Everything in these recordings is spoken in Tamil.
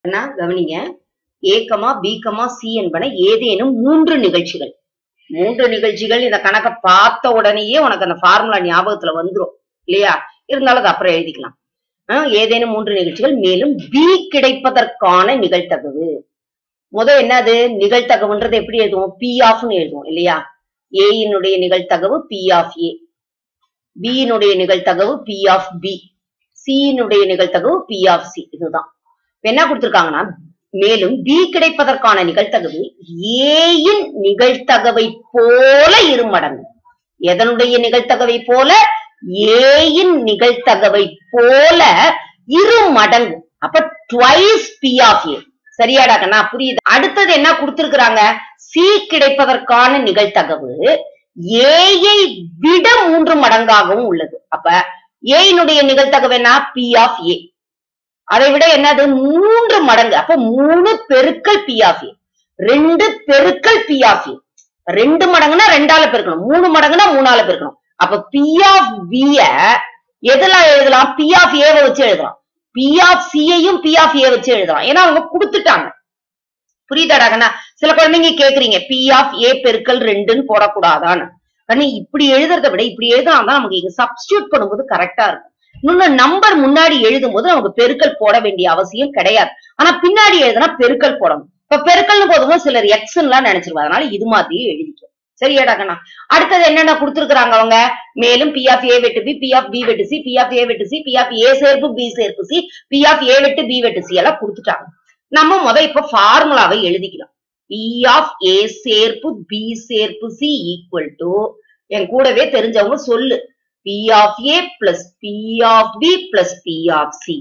அண்ணா கவனிங்க ஏக்கமா பீக்கமா சி என்பன ஏதேனும் மூன்று நிகழ்ச்சிகள் மூன்று நிகழ்ச்சிகள் இந்த கணக்கை பார்த்த உடனேயே உனக்கு அந்த ஃபார்முலா ஞாபகத்துல வந்துரும் இல்லையா இருந்தாலும் அது அப்புறம் எழுதிக்கலாம் ஆஹ் ஏதேனும் மூன்று நிகழ்ச்சிகள் மேலும் பி கிடைப்பதற்கான நிகழ்த்தகவு முத என்னது நிகழ்த்தகவுன்றது எப்படி எழுதுவோம் பி ஆஃப்னு எழுதுவோம் இல்லையா ஏயினுடைய நிகழ்த்தகவு பி ஆஃப் ஏ பியினுடைய நிகழ்த்தகவு பி ஆஃப் பி சியினுடைய நிகழ்த்தகவு பி ஆஃப் சி இதுதான் இப்ப என்ன கொடுத்திருக்காங்கன்னா மேலும் பி கிடைப்பதற்கான நிகழ்த்தகவு ஏயின் நிகழ்த்தகவை போல இரு மடங்கு எதனுடைய நிகழ்த்தகவை போல ஏயின் நிகழ்த்தகவை போல இரு மடங்கு அப்ப ட்வைஸ் பி ஆஃப் ஏ சரியாடா கண்ணா புரியுது அடுத்தது என்ன கொடுத்திருக்கிறாங்க சி கிடைப்பதற்கான நிகழ்த்தகவு ஏயை விட மூன்று மடங்காகவும் உள்ளது அப்ப ஏயினுடைய நிகழ்த்தகவு என்ன பி ஆஃப் ஏ அதை விட என்னது மூன்று மடங்கு அப்ப மூணு பெருக்கல் பி ஆஃப் ஏ ரெண்டு பெருக்கல் பி ஆஃப் ஏ ரெண்டு மடங்குனா ரெண்டால பெருக்கணும் மூணு மடங்குனா மூணால பெருக்கணும் அப்ப பி ஆஃப் பிய எதெல்லாம் எழுதலாம் பி ஆஃப் ஏவை வச்சு எழுதலாம் பி ஆஃப் சியையும் பி ஆஃப் ஏ வச்சு எழுதலாம் ஏன்னா அவங்க கொடுத்துட்டாங்க புரியுதாடாங்கண்ணா சில குழந்தைங்க கேக்குறீங்க பி ஆஃப் ஏ பெருக்கல் ரெண்டுன்னு போடக்கூடாதான்னு கண்ணு இப்படி எழுதுறத விட இப்படி எழுதினாதான் நமக்கு இங்க சப்ஸ்டியூட் பண்ணும்போது கரெக்டா இருக்கும் இன்னொன்னு நம்பர் முன்னாடி எழுதும் போது நமக்கு பெருக்கல் போட வேண்டிய அவசியம் கிடையாது ஆனா பின்னாடி எழுதுனா பெருக்கல் போடணும் இப்ப பெருக்கல்னு போதும்போது சிலர் எக்ஸ் எல்லாம் நினைச்சிருவாங்க அதனால இது மாதிரியே எழுதிக்கும் சரியாடா கண்ணா அடுத்தது என்னென்ன கொடுத்திருக்காங்க அவங்க மேலும் பி ஆஃப் ஏ வெட்டு பி பி ஆஃப் பி வெட்டு சி பி ஆஃப் ஏ வெட்டு சி பி ஆஃப் ஏ சேர்ப்பு பி சேர்ப்பு சி பி ஆஃப் ஏ வெட்டு பி வெட்டு சி எல்லாம் கொடுத்துட்டாங்க நம்ம முத இப்ப ஃபார்முலாவை எழுதிக்கலாம் பி ஆஃப் ஏ சேர்ப்பு பி சேர்ப்பு சி ஈக்குவல் டு என் கூடவே தெரிஞ்சவங்க சொல்லு P of A plus P of B plus P of C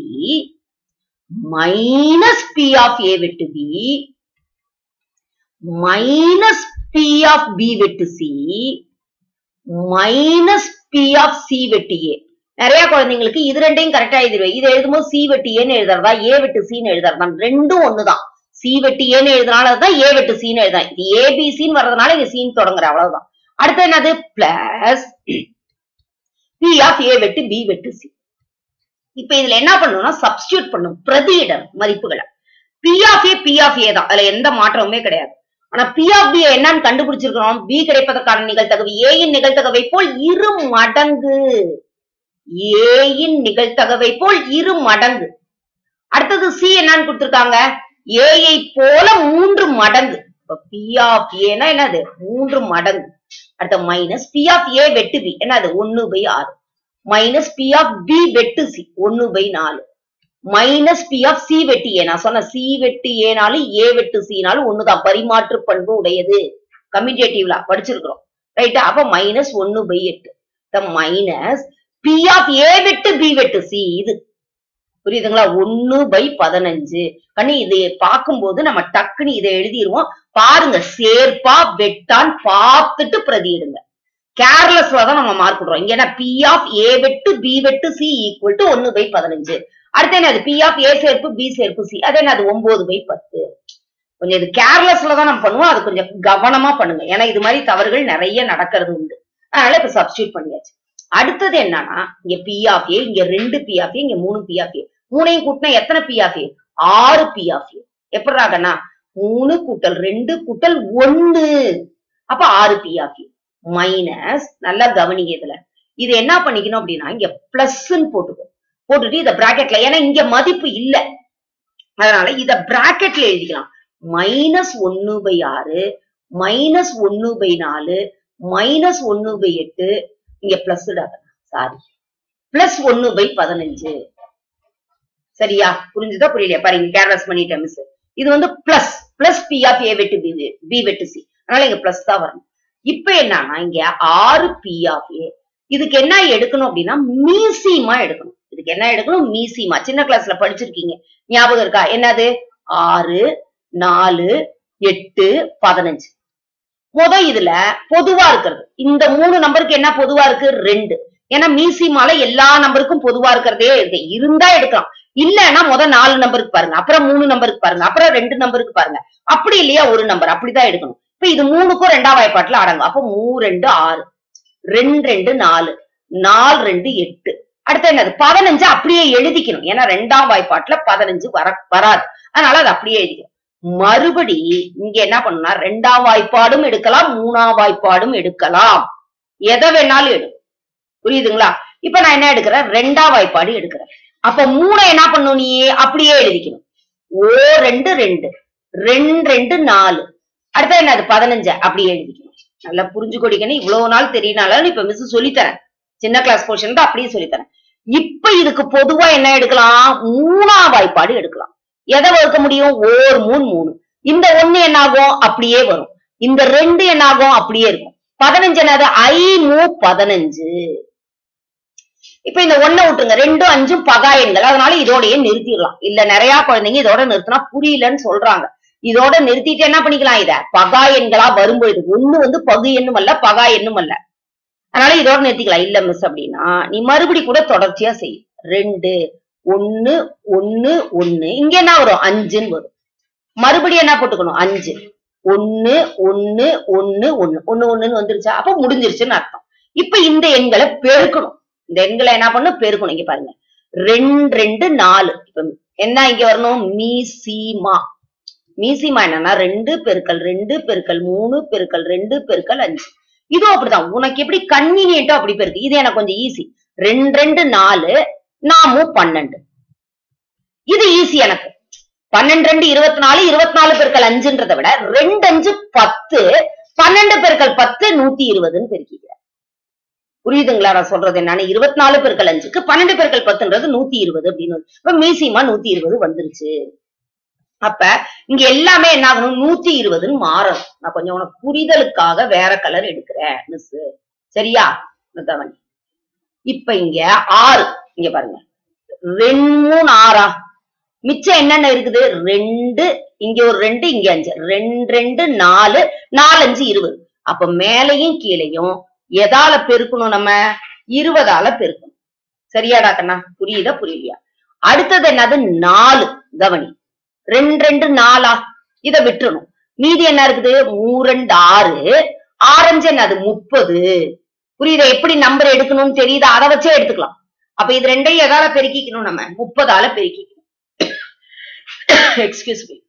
minus P of A வெட்டு B minus P of B வெட்டு C minus P of C வெட்டு ஏ நிறைய குழந்தைங்களுக்கு இது ரெண்டையும் கரெக்டா எழுதிடுவேன் இது எழுதும்போது சி வெட்டு ஏன்னு எழுதுறதா ஏ வெட்டு சின்னு எழுதுறதா ரெண்டும் ஒண்ணுதான் சி வெட்டு ஏன்னு எழுதுனாலதான் ஏ வெட்டு சின்னு எழுதான் இது ஏபிசின்னு வர்றதுனால இங்க சீன் தொடங்குற அவ்வளவுதான் அடுத்து என்னது பிளஸ் பி ஆஃப் ஏ வெட்டு பி வெட்டு சி இப்ப இதுல என்ன பண்ணணும்னா சப்ஸ்டியூட் பண்ணும் பிரதியிடர் மதிப்புகளை P of A P of A தான் அதுல எந்த மாற்றமுமே கிடையாது ஆனா பி ஆஃப் பி என்னன்னு கண்டுபிடிச்சிருக்கிறோம் பி கிடைப்பதற்கான நிகழ்த்தகவு ஏயின் நிகழ்த்தகவை போல் இரு மடங்கு ஏயின் நிகழ்த்தகவை போல் இரு மடங்கு அடுத்தது சி என்னன்னு கொடுத்திருக்காங்க ஏயை போல மூன்று மடங்கு பி ஆஃப் ஏனா என்னது மூன்று மடங்கு அடுத்த மைனஸ் பி ஆஃப் ஏ வெட்டு பி என்னது ஒன்னு பை ஆறு மைனஸ் பி ஆஃப் பி வெட்டு சி ஒன்னு பை நாலு மைனஸ் பி ஆஃப் சி வெட்டு ஏ நான் சொன்ன சி வெட்டு ஏனாலும் ஏ வெட்டு சினாலும் ஒண்ணுதான் பரிமாற்று பண்பு உடையது கம்யூட்டேட்டிவ்ல படிச்சிருக்கிறோம் ரைட்டா அப்ப மைனஸ் ஒன்னு பை எட்டு மைனஸ் பி ஆஃப் ஏ வெட்டு பி வெட்டு சி இது புரியுதுங்களா ஒன்னு பை பதினஞ்சு கண்ணு இது பார்க்கும்போது நம்ம டக்குன்னு இதை எழுதிருவோம் பாருங்க சேர்ப்பா வெட்டான் பார்த்துட்டு பிரதியிடுங்க கேர்லெஸ்ல தான் நம்ம மார்க் விடுறோம் இங்க என்ன பி ஆஃப் ஏ வெட்டு பி வெட்டு சி ஈக்குவல் டு ஒன்னு பை பதினஞ்சு அடுத்து என்னது பி ஆஃப் ஏ சேர்ப்பு பி சேர்ப்பு சி அது என்னது ஒன்பது பை பத்து கொஞ்சம் இது கேர்லெஸ்ல தான் நம்ம பண்ணுவோம் அது கொஞ்சம் கவனமா பண்ணுங்க ஏன்னா இது மாதிரி தவறுகள் நிறைய நடக்கிறது உண்டு அதனால இப்ப சப்ஸ்டியூட் பண்ணியாச்சு அடுத்தது என்னன்னா இங்க பி ஆஃப் ஏ இங்க ரெண்டு பி ஆஃப் ஏ இங்க மூணு பி ஆஃப் ஏ மூணையும் கூட்டினா எத்தனை பி ஆஃப் ஏ ஆறு பி ஆஃப் ஏ எப்படிறாகண்ணா மூணு கூட்டல் ரெண்டு கூட்டல் ஒன்னு அப்ப ஆறு பி ஆஃப் ஏ மைனஸ் நல்லா கவனிங்க இதுல இது என்ன பண்ணிக்கணும் அப்படின்னா இங்க பிளஸ்ன்னு போட்டுக்கோ போட்டுட்டு இத பிராக்கெட்ல ஏன்னா இங்க மதிப்பு இல்ல அதனால இத பிராக்கெட்ல எழுதிக்கலாம் மைனஸ் ஒன்னு பை ஆறு மைனஸ் ஒன்னு பை நாலு மைனஸ் ஒன்னு பை எட்டு இங்க பிளஸ் சாரி பிளஸ் ஒன்னு பை பதினஞ்சு சரியா புரிஞ்சுதா புரியலையா பாருங்க கேர்லெஸ் பண்ணிட்டேன் மிஸ் இது வந்து plus plus P of A வெட்டு பி பி வெட்டு சி அதனால இங்க பிளஸ் தான் வரணும் இப்ப என்னன்னா இங்க ஆறு பி ஆஃப் ஏ இதுக்கு என்ன எடுக்கணும் அப்படின்னா மீசிமா எடுக்கணும் இதுக்கு என்ன எடுக்கணும் மீசிமா சின்ன கிளாஸ்ல படிச்சிருக்கீங்க ஞாபகம் இருக்கா என்னது ஆறு நாலு எட்டு பதினஞ்சு முத இதுல பொதுவா இருக்கிறது இந்த மூணு நம்பருக்கு என்ன பொதுவா இருக்கு ரெண்டு ஏன்னா மீசிமால எல்லா நம்பருக்கும் பொதுவா இருக்கிறதே இருக்கு இருந்தா எடுக்கலாம் இல்லன்னா முத நாலு நம்பருக்கு பாருங்க அப்புறம் மூணு நம்பருக்கு பாருங்க அப்புறம் ரெண்டு நம்பருக்கு பாருங்க அப்படி இல்லையா ஒரு நம்பர் அப்படிதான் எடுக்கணும் இப்ப இது மூணுக்கும் ரெண்டாம் வாய்ப்பாட்டுல அடங்கும் அப்ப மூ ரெண்டு ஆறு ரெண்டு ரெண்டு நாலு நாலு ரெண்டு எட்டு அடுத்து என்னது பதினஞ்சு அப்படியே எழுதிக்கணும் ஏன்னா ரெண்டாம் வாய்ப்பாட்டுல பதினஞ்சு வர வராது அதனால அது அப்படியே எழுதிக்கணும் மறுபடி இங்க என்ன பண்ணணும்னா ரெண்டாம் வாய்ப்பாடும் எடுக்கலாம் மூணாம் வாய்ப்பாடும் எடுக்கலாம் எதை வேணாலும் எடு புரியுதுங்களா இப்ப நான் என்ன எடுக்கிறேன் ரெண்டாம் வாய்ப்பாடு எடுக்கிறேன் அப்ப மூணை என்ன பண்ணும் நீ அப்படியே எழுதிக்கணும் ஓ ரெண்டு ரெண்டு ரெண்டு ரெண்டு நாலு அடுத்தது என்னது பதினஞ்சு அப்படியே எழுதிக்கணும் நல்லா புரிஞ்சு கொடிக்கணும் இவ்வளவு நாள் தெரியனால இப்ப மிஸ் சொல்லித்தரேன் சின்ன கிளாஸ் போர்ஷன் தான் அப்படியே சொல்லித்தரேன் இப்ப இதுக்கு பொதுவா என்ன எடுக்கலாம் மூணாம் வாய்ப்பாடு எடுக்கலாம் எதை வகுக்க முடியும் ஓர் மூணு மூணு இந்த ஒண்ணு என்ன ஆகும் அப்படியே வரும் இந்த ரெண்டு என்ன ஆகும் அப்படியே இருக்கும் பதினஞ்சு என்னது ஐ மூ பதினஞ்சு இப்ப இந்த ஒண்ணை விட்டுங்க ரெண்டும் அஞ்சும் பகா எண்கள் அதனால இதோடயே நிறுத்திடலாம் இல்ல நிறைய குழந்தைங்க இதோட நிறுத்தினா புரியலன்னு சொல்றாங்க இதோட நிறுத்திட்டு என்ன பண்ணிக்கலாம் இத பகா எண்களா வரும்பொழுது ஒண்ணு வந்து பகு எண்ணும் அல்ல பகா எண்ணும் அல்ல அதனால இதோட நிறுத்திக்கலாம் இல்ல மிஸ் அப்படின்னா நீ மறுபடி கூட தொடர்ச்சியா செய் ரெண்டு ஒண்ணு ஒண்ணு ஒண்ணு இங்க என்ன வரும் அஞ்சுன்னு வரும் மறுபடியும் என்ன போட்டுக்கணும் அஞ்சு ஒண்ணு ஒண்ணு ஒண்ணு ஒண்ணு ஒண்ணு ஒண்ணுன்னு வந்துருச்சா அப்ப முடிஞ்சிருச்சுன்னு அர்த்தம் இப்ப இந்த எண்களை பெருக்கணும் இந்த எண்களை என்ன பண்ணும் பெருக்கணும் இங்க பாருங்க ரெண்டு ரெண்டு நாலு இப்ப என்ன இங்க வரணும் மீசிமா மீசிமா என்னன்னா ரெண்டு பெருக்கல் ரெண்டு பெருக்கல் மூணு பெருக்கல் ரெண்டு பெருக்கல் அஞ்சு இதுவும் அப்படிதான் உனக்கு எப்படி கன்வீனியன்ட்டோ அப்படி பெருக்கு இது எனக்கு கொஞ்சம் ஈஸி ரெண்டு ரெண்டு நாலு நாமும் பன்னெண்டு இது ஈஸி எனக்கு பன்னெண்டு ரெண்டு இருபத்தி நாலு இருபத்தி நாலு பெருக்கல் அஞ்சுன்றதை விட ரெண்டு அஞ்சு பத்து பன்னெண்டு பெருக்கல் பத்து நூத்தி இருபதுன்னு பெருக்கிக்கிறேன் புரியுதுங்களா நான் சொல்றது என்னன்னு இருபத்தி நாலு பெருக்கல் அஞ்சுக்கு பன்னெண்டு பெருக்கல் பத்துன்றது நூத்தி இருபது அப்படின்னு வருது. இப்ப மீசியமா நூத்தி இருபது வந்துருச்சு அப்ப இங்க எல்லாமே என்ன ஆகணும் நூத்தி இருபதுன்னு மாறணும் நான் கொஞ்சம் உனக்கு புரிதலுக்காக வேற கலர் எடுக்கிறேன் மிஸ் சரியா இந்த கவனி இப்ப இங்க ஆறு இங்க பாருங்க ரெண்டு மூணு ஆறா மிச்சம் என்னென்ன இருக்குது ரெண்டு இங்க ஒரு ரெண்டு இங்க அஞ்சு ரெண்டு ரெண்டு நாலு நாலு அஞ்சு இருபது அப்ப மேலையும் கீழையும் எதால பெருக்கணும் நம்ம இருபதால பெருக்கணும் சரியாடா கண்ணா புரியுதா புரியலையா அடுத்தது என்னது நாலு கவனி ரெண்டு ரெண்டு நாலா இத விட்டுறணும் மீதி என்ன இருக்குது மூணு ரெண்டு ஆறு ஆரஞ்சு என்னது முப்பது புரியுதா எப்படி நம்பர் எடுக்கணும்னு தெரியுதா அதை வச்சே எடுத்துக்கலாம் அப்ப இது ரெண்டையும் எதால பெருக்கிக்கணும் நம்ம முப்பதால பெருக்கிக்கணும் எக்ஸ்கியூஸ் மீ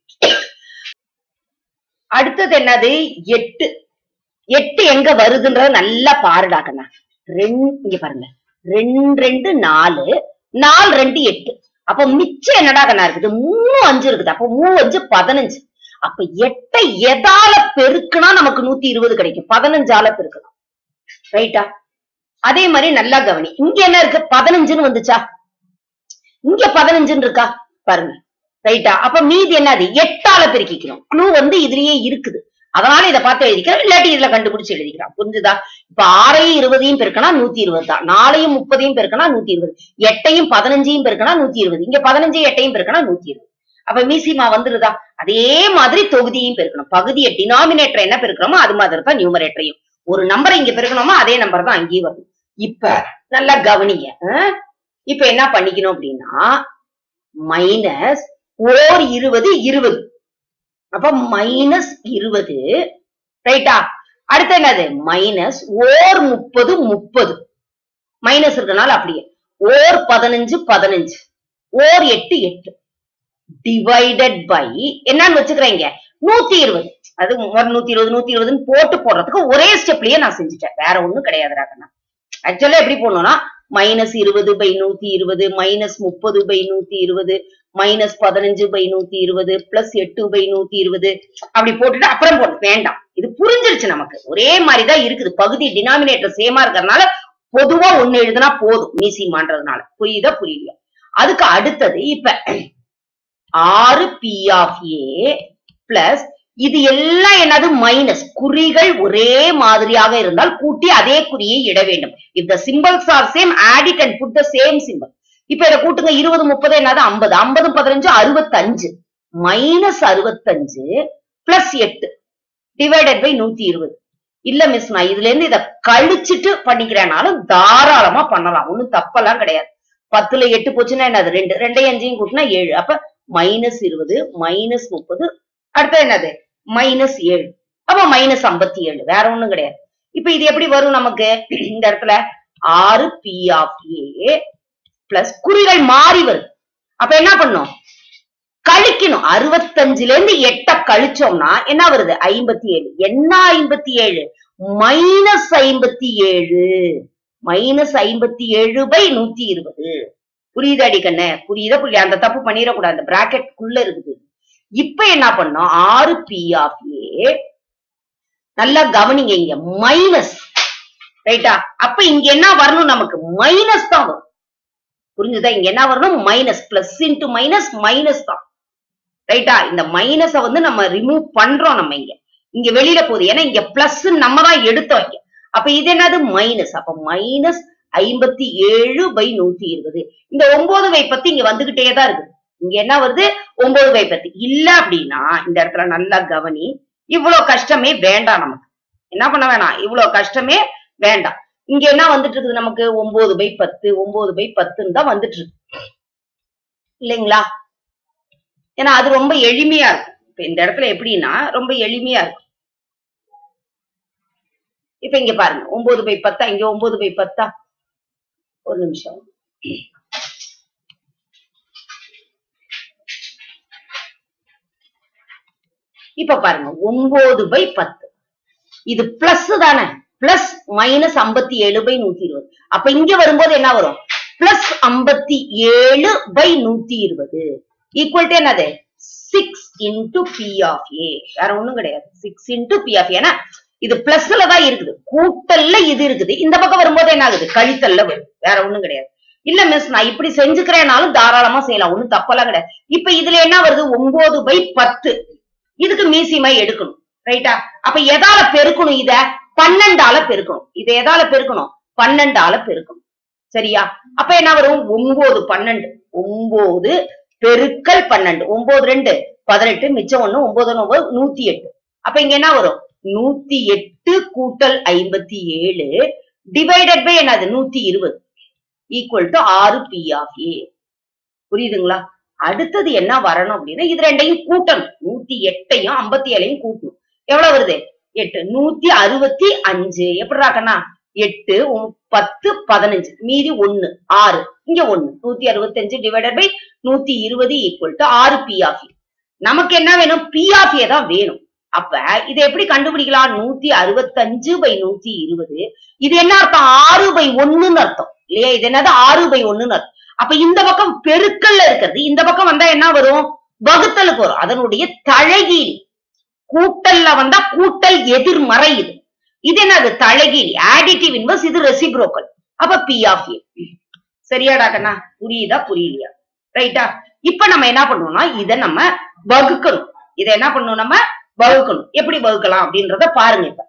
அடுத்தது என்னது எட்டு எட்டு எங்க வருதுன்றத நல்லா பாருடா கண்ணா ரெண்டு இங்க பாருங்க ரெண்டு ரெண்டு நாலு நாலு ரெண்டு எட்டு அப்ப மிச்சம் என்னடா கண்ணா இருக்குது மூணு அஞ்சு இருக்குது அப்ப மூணு அஞ்சு பதினஞ்சு அப்ப எட்டை எதால பெருக்குனா நமக்கு நூத்தி இருபது கிடைக்கும் பதினஞ்சால பெருக்கலாம் ரைட்டா அதே மாதிரி நல்லா கவனி இங்க என்ன இருக்கு பதினஞ்சுன்னு வந்துச்சா இங்க பதினஞ்சுன்னு இருக்கா பாருங்க ரைட்டா அப்ப மீதி என்னது எட்டால பெருக்கிக்கணும் க்ளூ வந்து இதுலயே இருக்குது அதனால இதை பார்த்து எழுதிக்கிறேன் இல்லாட்டி இதுல கண்டுபிடிச்சு எழுதிக்கிறான் புரிஞ்சுதா இப்ப ஆறையும் இருபதையும் பெருக்கனா நூத்தி இருபது தான் நாலையும் முப்பதையும் பெருக்கனா நூத்தி இருபது எட்டையும் பதினஞ்சையும் பெருக்கனா நூத்தி இருபது இங்க பதினஞ்சையும் எட்டையும் பெருக்கனா நூத்தி இருபது அப்ப மீசிமா வந்துருதா அதே மாதிரி தொகுதியும் பெருக்கணும் பகுதியை டினாமினேட்டர் என்ன பெருக்கிறோமோ அது மாதிரி தான் நியூமரேட்டரையும் ஒரு நம்பரை இங்க பெருக்கணுமா அதே நம்பர் தான் அங்கேயும் வரும் இப்ப நல்லா கவனிங்க ஆ? இப்ப என்ன பண்ணிக்கணும் அப்படின்னா மைனஸ் ஓர் இருபது இருபது அப்ப மைனஸ் இருபது ரைட்டா அடுத்து என்னது மைனஸ் ஓர் முப்பது முப்பது மைனஸ் இருக்கனால அப்படியே ஓர் பதினஞ்சு பதினஞ்சு ஓர் எட்டு எட்டு டிவைடட் பை என்னன்னு வச்சுக்கிறேங்க நூத்தி இருபது அது ஒரு நூத்தி இருபது நூத்தி இருபதுன்னு போட்டு போடுறதுக்கு ஒரே ஸ்டெப்லயே நான் செஞ்சுட்டேன் வேற ஒண்ணும் கிடையாதுடா கண்ணா ஆக்சுவலா எப்படி போடணும்னா மைனஸ் இருபது பை நூத்தி இருபது மைனஸ் முப்பது பை நூத்தி இருபது மைனஸ் பதினஞ்சு பை நூத்தி இருபது பிளஸ் எட்டு பை நூத்தி இருபது அப்படி போட்டுட்டு அப்புறம் போட்டு வேண்டாம் இது புரிஞ்சிருச்சு நமக்கு ஒரே மாதிரிதான் இருக்குது பகுதி டினாமினேட்டர் சேமா இருக்கறனால பொதுவா ஒண்ணு எழுதுனா போதும் மீசிமான்றதுனால புரியுதா புரியலையா அதுக்கு அடுத்தது இப்ப ஆறு பி ஆஃப் ஏ பிளஸ் இது எல்லாம் என்னது மைனஸ் குறிகள் ஒரே மாதிரியாக இருந்தால் கூட்டி அதே குறியை இட வேண்டும் if the symbols are same add it and put the same symbol இப்ப இதை கூட்டுங்க இருபது முப்பது என்னது ஐம்பது ஐம்பது பதினஞ்சு அறுபத்தஞ்சு மைனஸ் அறுபத்தஞ்சு பிளஸ் எட்டு டிவைடட் பை நூத்தி இருபது இல்ல மிஸ் நான் இதுல இருந்து இதை கழிச்சிட்டு பண்ணிக்கிறேனாலும் தாராளமா பண்ணலாம் ஒண்ணும் தப்பெல்லாம் கிடையாது பத்துல எட்டு போச்சுன்னா என்னது ரெண்டு ரெண்டையும் அஞ்சையும் கூட்டினா ஏழு அப்ப மைனஸ் இருபது மைனஸ் முப்பது அடுத்தது என்னது மைனஸ் ஏழு அப்ப மைனஸ் ஐம்பத்தி ஏழு வேற ஒண்ணும் கிடையாது இப்ப இது எப்படி வரும் நமக்கு இந்த இடத்துல ஆறு பி ஆஃப் ஏ பிளஸ் குறிகள் மாறி வருது அப்ப என்ன பண்ணும் கழிக்கணும் அறுபத்தஞ்சுல இருந்து எட்ட கழிச்சோம்னா என்ன வருது ஐம்பத்தி ஏழு என்ன ஐம்பத்தி ஏழு மைனஸ் ஐம்பத்தி ஏழு மைனஸ் ஐம்பத்தி ஏழு பை நூத்தி இருபது புரியுது அடிக்கண்ணே புரியுதா புரிய அந்த தப்பு பண்ணிடக்கூடாது அந்த பிராக்கெட் குள்ள இருக்குது இப்ப என்ன பண்ணோம் ஆறு பி ஆஃப் ஏ நல்லா கவனிங்க இங்க மைனஸ் ரைட்டா அப்ப இங்க என்ன வரணும் நமக்கு மைனஸ் தான் வரும் புரிஞ்சுதா இங்க என்ன வரணும் minus plus into minus minus தான் ரைட்டா இந்த மைனஸ வந்து நம்ம ரிமூவ் பண்றோம் நம்ம இங்க இங்க வெளியில போகுது ஏன்னா இங்க பிளஸ் நம்ம தான் எடுத்தோம் இங்க அப்ப இது என்னது மைனஸ் அப்ப மைனஸ் ஐம்பத்தி ஏழு பை நூத்தி இருபது இந்த ஒன்பது பை பத்தி இங்க வந்துகிட்டே தான் இருக்கு இங்க என்ன வருது ஒன்பது பை பத்து இல்ல அப்படின்னா இந்த இடத்துல நல்லா கவனி இவ்வளவு கஷ்டமே வேண்டாம் நமக்கு என்ன பண்ண வேணாம் இவ்வளவு கஷ்டமே வேண்டாம் இங்க என்ன வந்துட்டு இருக்குது நமக்கு ஒன்பது பை பத்து ஒன்பது பை பத்துன்னு தான் வந்துட்டு இருக்கு இல்லைங்களா ஏன்னா அது ரொம்ப எளிமையா இருக்கும் இப்ப இந்த இடத்துல எப்படின்னா ரொம்ப எளிமையா இருக்கும் இப்ப இங்க பாருங்க ஒன்பது பை பத்தா இங்க ஒன்பது பை பத்தா ஒரு நிமிஷம் இப்ப பாருங்க ஒன்பது பை பத்து இது பிளஸ் தானே பிளஸ் மைனஸ் ஐம்பத்தி ஏழு பை நூத்தி இருபது அப்ப இங்க வரும்போது என்ன வரும் பிளஸ் ஐம்பத்தி ஏழு பை நூத்தி இருபது ஈக்குவல் டு என்னது six into P of A வேற ஒண்ணும் கிடையாது சிக்ஸ் இன்டு பி ஆஃப் ஏன்னா இது பிளஸ்ல தான் இருக்குது கூட்டல்ல இது இருக்குது இந்த பக்கம் வரும்போது என்ன ஆகுது கழித்தல்ல வருது வேற ஒண்ணும் கிடையாது இல்ல மிஸ் நான் இப்படி செஞ்சுக்கிறேனாலும் தாராளமா செய்யலாம் ஒண்ணும் தப்பெல்லாம் கிடையாது இப்ப இதுல என்ன வருது ஒன்பது பை பத்து இதுக்கு மீசிமை எடுக்கணும் ரைட்டா அப்ப எதால பெருக்கணும் இத பன்னெண்டால பெருக்கணும் இதை எதால பெருக்கணும் பன்னெண்டால பெருக்கணும் சரியா அப்ப என்ன வரும் ஒன்பது பன்னெண்டு ஒன்பது பெருக்கல் பன்னெண்டு ஒன்பது ரெண்டு பதினெட்டு மிச்சம் ஒண்ணு ஒன்பது ஒன்பது நூத்தி எட்டு அப்ப இங்க என்ன வரும் நூத்தி எட்டு கூட்டல் ஐம்பத்தி ஏழு டிவைடட் பை என்னது நூத்தி இருபது ஈக்குவல் டு ஆறு பி ஆஃப் ஏ புரியுதுங்களா அடுத்தது என்ன வரணும் அப்படின்னா இது ரெண்டையும் கூட்டணும் நூத்தி எட்டையும் ஐம்பத்தி ஏழையும் கூட்டணும் எவ்வளவு வருது எட்டு நூத்தி அறுபத்தி அஞ்சு எப்படிராக்கண்ணா எட்டு ஒம்- பத்து பதினஞ்சு மீதி ஒண்ணு ஆறு இங்க ஒண்ணு நூத்தி அறுபத்தஞ்சு டிவைடட் பை நூத்தி இருபது ஈக்குவல் டு ஆறு பி ஆஃப் நமக்கு என்ன வேணும் பி ஆஃப் தான் வேணும் அப்ப இதை எப்படி கண்டுபிடிக்கலாம் நூத்தி அறுபத்தஞ்சு பை நூத்தி இருபது இது என்ன அர்த்தம் ஆறு பை ஒண்ணுன்னு அர்த்தம் இல்லையா இது என்னது ஆறு பை ஒண்ணுன்னு அர்த்தம் அப்ப இந்த பக்கம் பெருக்கல்ல இருக்கிறது இந்த பக்கம் வந்தா என்ன வரும் வகுத்தலுக்கு வரும் அதனுடைய தழகீழ் கூட்டல்ல வந்தா கூட்டல் எதிர்மறை இது இது என்னது தழகீழ் ஆடிட்டிவ் இன்வர்ஸ் இது ரெசிப்ரோக்கல் அப்ப பி ஆஃப் ஏ சரியாடா கண்ணா புரியுதா புரியலையா ரைட்டா இப்ப நம்ம என்ன பண்ணுவோம்னா இத நம்ம வகுக்கணும் இத என்ன பண்ணணும் நம்ம வகுக்கணும் எப்படி வகுக்கலாம் அப்படின்றத பாருங்க இப்ப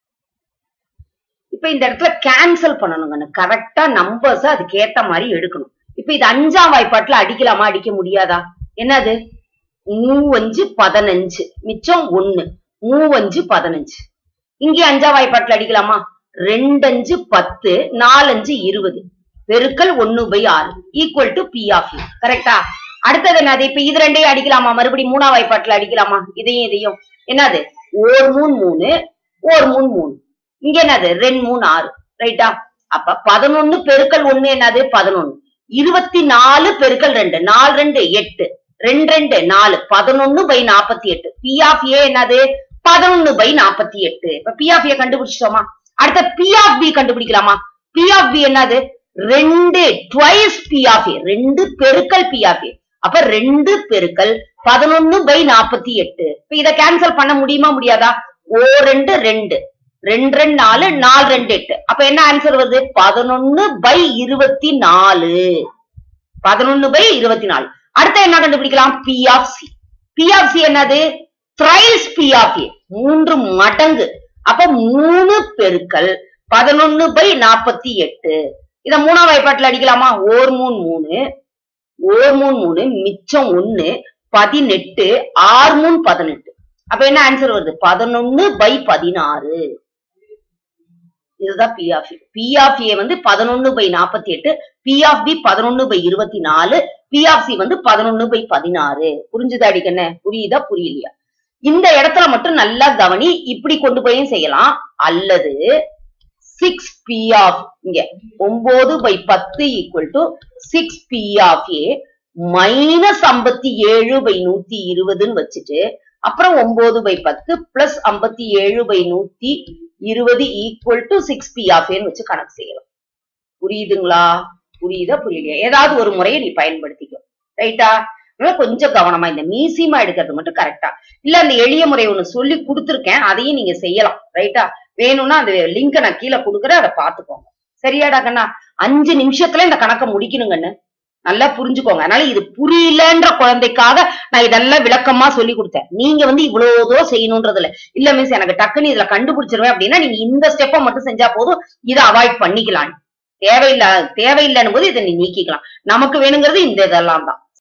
இப்ப இந்த இடத்துல கேன்சல் பண்ணணுங்க கரெக்டா நம்பர்ஸ் அதுக்கு ஏத்த மாதிரி எடுக்கணும் இப்ப இது அஞ்சாம் வாய்ப்பாட்டுல அடிக்கலாமா அடிக்க முடியாதா என்னது மூவஞ்சு பதினஞ்சு மிச்சம் ஒண்ணு மூவஞ்சு பதினஞ்சு இங்கே அஞ்சாம் வாய்ப்பாட்டுல அடிக்கலாமா ரெண்டஞ்சு பத்து நாலஞ்சு இருபது பெருக்கல் ஒண்ணு பை ஆறு ஈக்குவல் டு பி ஆஃப் கரெக்டா அடுத்தது என்னது இப்ப இது ரெண்டையும் அடிக்கலாமா மறுபடியும் மூணாம் வாய்ப்பாட்டுல அடிக்கலாமா இதையும் இதையும் என்னது ஓர் மூணு மூணு ஓர் மூணு மூணு இங்க என்னது ரெண்டு மூணு ஆறு ரைட்டா அப்ப பதினொன்னு பெருக்கல் ஒண்ணு என்னது பதினொன்னு இருபத்தி நாலு பெருக்கல் ரெண்டு நாலு ரெண்டு எட்டு ரெண்டு ரெண்டு நாலு பதினொன்னு பை நாற்பத்தி எட்டு பி ஆஃப் ஏ என்னது பதினொன்னு பை நாற்பத்தி எட்டு இப்ப பி ஆஃப் ஏ கண்டுபிடிச்சிட்டோமா அடுத்த பி ஆஃப் பி கண்டுபிடிக்கலாமா பி ஆஃப் பி என்னது ரெண்டு ட்வைஸ் பி ஆஃப் ஏ ரெண்டு பெருக்கல் பி ஆஃப் ஏ அப்ப ரெண்டு பெருக்கல் பதினொன்னு பை நாற்பத்தி எட்டு இப்ப இத கேன்சல் பண்ண முடியுமா முடியாதா ஓ ரெண்டு ரெண்டு ரெண்டு ரெண்டு நாலு நாலு ரெண்டு எட்டு அப்ப என்ன ஆன்சர் வருது பதினொன்னு பை இருபத்தி நாலு பதினொன்னு பை இருபத்தி நாலு அடுத்து என்ன கண்டுபிடிக்கலாம் P of C P of C என்னது த்ரைஸ் பி ஆஃப் ஏ மூன்று மடங்கு அப்ப மூணு பெருக்கல் பதினொன்னு பை நாற்பத்தி எட்டு இத மூணாம் வாய்ப்பாட்டுல அடிக்கலாமா ஓர் மூணு மூணு ஓர் மூணு மூணு மிச்சம் ஒண்ணு பதினெட்டு ஆறு மூணு பதினெட்டு அப்ப என்ன ஆன்சர் வருது பதினொன்னு பை பதினாறு இதுதான் P of B of A வந்து பதினொன்னு பை நாற்பத்தி எட்டு பி ஆஃப் பி பதினொன்னு பை இருபத்தி நாலு பி ஆஃப் சி வந்து பதினொன்னு பை பதினாறு புரிஞ்சுதா அடிக்கண்ணே புரியுதா புரியலையா இந்த இடத்துல மட்டும் நல்லா கவனி இப்படி கொண்டு போயும் செய்யலாம் அல்லது சிக்ஸ் பி ஆஃப் இங்க ஒன்பது பை பத்து equal to six P of A minus ஐம்பத்தி ஏழு பை நூத்தி இருபதுன்னு வச்சுட்டு அப்புறம் ஒன்பது பை பத்து பிளஸ் ஐம்பத்தி ஏழு பை நூத்தி இருபது equal to six P of ஏன்னு வச்சு கணக்கு செய்யலாம் புரியுதுங்களா புரியுதா புரியலையா ஏதாவது ஒரு முறையை நீ பயன்படுத்திக்கோ ரைட்டா அதனால கொஞ்சம் கவனமா இந்த மீசியமா எடுக்கிறது மட்டும் கரெக்டா இல்ல அந்த எளிய முறை ஒண்ணு சொல்லி கொடுத்துருக்கேன் அதையும் நீங்க செய்யலாம் ரைட்டா வேணும்னா அந்த லிங்கை நான் கீழே கொடுக்குறேன் அதை பாத்துக்கோங்க சரியாடா கண்ணா அஞ்சு நிமிஷத்துல இந்த கணக்கை முடிக்கணுங்கன்னு நல்லா புரிஞ்சுக்கோங்க அதனால இது புரியலன்ற குழந்தைக்காக நான் இதெல்லாம் விளக்கமா சொல்லி கொடுத்தேன் நீங்க வந்து இவ்வளவு தூரம் செய்யணும்ன்றது இல்ல இல்ல மிஸ் எனக்கு டக்குன்னு இதுல கண்டுபிடிச்சிருவேன் அப்படின்னா நீங்க இந்த ஸ்டெப்பை மட்டும் செஞ்சா போதும் இதை அவாய்ட் பண்ணிக்கலாம் தேவையில்ல தேவையில்லைன்னு போது இதை நீ நீக்கிக்கலாம் நமக்கு வேணுங்கிறது இந்த இதெல்லாம் தான்